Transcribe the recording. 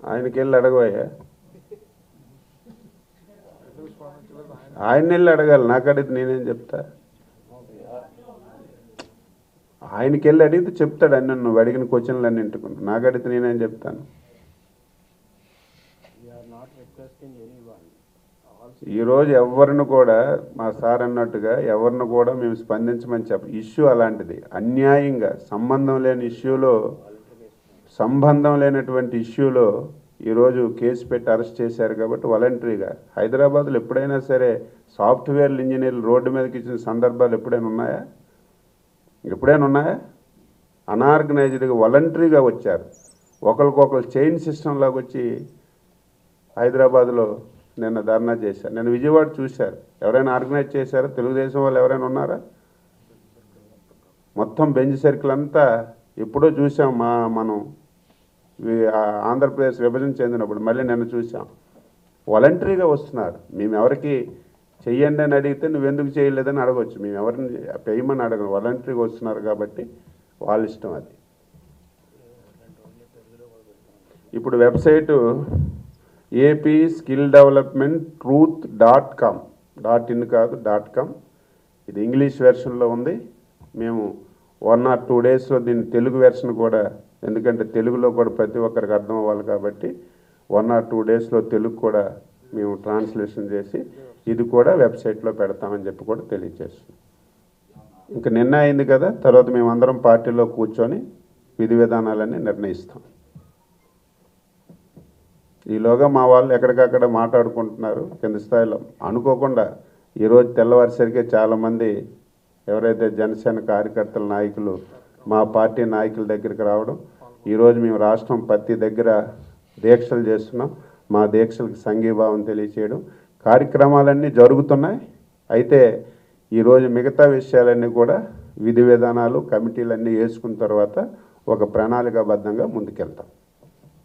ఆయనకి వెళ్ళి అడగబోయా ఆయన వెళ్ళి అడగాలి నాకు అడిగితే నేనేం చెప్తా ఆయనకి వెళ్ళి అడిగితే చెప్తాడు అన్ని నువ్వు అడిగిన క్వశ్చన్లు అన్ని ఇంటుకున్నాను నాకు అడిగితే నేనేం చెప్తాను We are not requesting anyone. All ఈరోజు ఎవరిని కూడా మా సార్ అన్నట్టుగా ఎవరిని కూడా మేము స్పందించమని చెప్ప ఇష్యూ అలాంటిది అన్యాయంగా సంబంధం లేని ఇష్యూలో సంబంధం లేనటువంటి ఇష్యూలో ఈరోజు కేసు పెట్టి అరెస్ట్ చేశారు కాబట్టి వాలంటరీగా హైదరాబాద్లో ఎప్పుడైనా సరే సాఫ్ట్వేర్ ఇంజనీర్లు రోడ్డు మీదకి ఇచ్చిన సందర్భాలు ఎప్పుడైనా ఉన్నాయా ఎప్పుడైనా ఉన్నాయా అనార్గనైజ్డ్గా వాలంటరీగా వచ్చారు ఒకరికొకరు చైన్ సిస్టమ్ లాగా వచ్చి హైదరాబాద్లో నిన్న ధర్నా చేశారు నేను విజయవాడ చూశారు ఎవరైనా ఆర్గనైజ్ చేశారా తెలుగుదేశం వాళ్ళు ఎవరైనా ఉన్నారా మొత్తం బెంచ్ సర్కిల్ అంతా ఎప్పుడో చూసాం మా మనం వి- ఆ ఆంధ్రప్రదేశ్ విభజన చెందినప్పుడు మళ్ళీ నిన్న చూసాం వాలంటరీగా వస్తున్నారు మేము ఎవరికి చెయ్యండి అని అడిగితే నువ్వు ఎందుకు చేయలేదని అడగవచ్చు మేము ఎవరిని పేయమని అడగను వాలంటరీగా వస్తున్నారు కాబట్టి వాళ్ళ ఇష్టం అది ఇప్పుడు website AP skill development truth dot com dot in కాదు డాట్ కామ్ ఇది ఇంగ్లీష్ వెర్షన్లో ఉంది మేము వన్ ఆర్ టూ డేస్లో దీని తెలుగు వెర్షన్ కూడా ఎందుకంటే తెలుగులో కూడా ప్రతి ఒక్కరికి అర్థం అవ్వాలి కాబట్టి వన్ ఆర్ టూ డేస్లో తెలుగు కూడా మేము ట్రాన్స్లేషన్ చేసి ఇది కూడా వెబ్సైట్లో పెడతామని చెప్పి కూడా తెలియజేస్తున్నాం ఇంకా నిన్న అయింది కదా తర్వాత మేమందరం పార్టీలో కూర్చొని విధి విధానాలన్నీ నిర్ణయిస్తాం ఈలోగా మా వాళ్ళు ఎక్కడికక్కడ మాట్లాడుకుంటున్నారు కింద స్థాయిలో అనుకోకుండా ఈరోజు తెల్లవారిసరికే చాలామంది ఎవరైతే జనసేన కార్యకర్తల నాయకులు మా పార్టీ నాయకుల దగ్గరికి రావడం ఈరోజు మేము రాష్ట్రం ప్రతి దగ్గర దీక్షలు చేస్తున్నాం మా దీక్షలకు సంఘీభావం తెలియచేయడం కార్యక్రమాలన్నీ జరుగుతున్నాయి అయితే ఈరోజు మిగతా విషయాలన్నీ కూడా విధి విధానాలు కమిటీలన్నీ వేసుకున్న తర్వాత ఒక ప్రణాళికాబద్ధంగా ముందుకెళ్తాం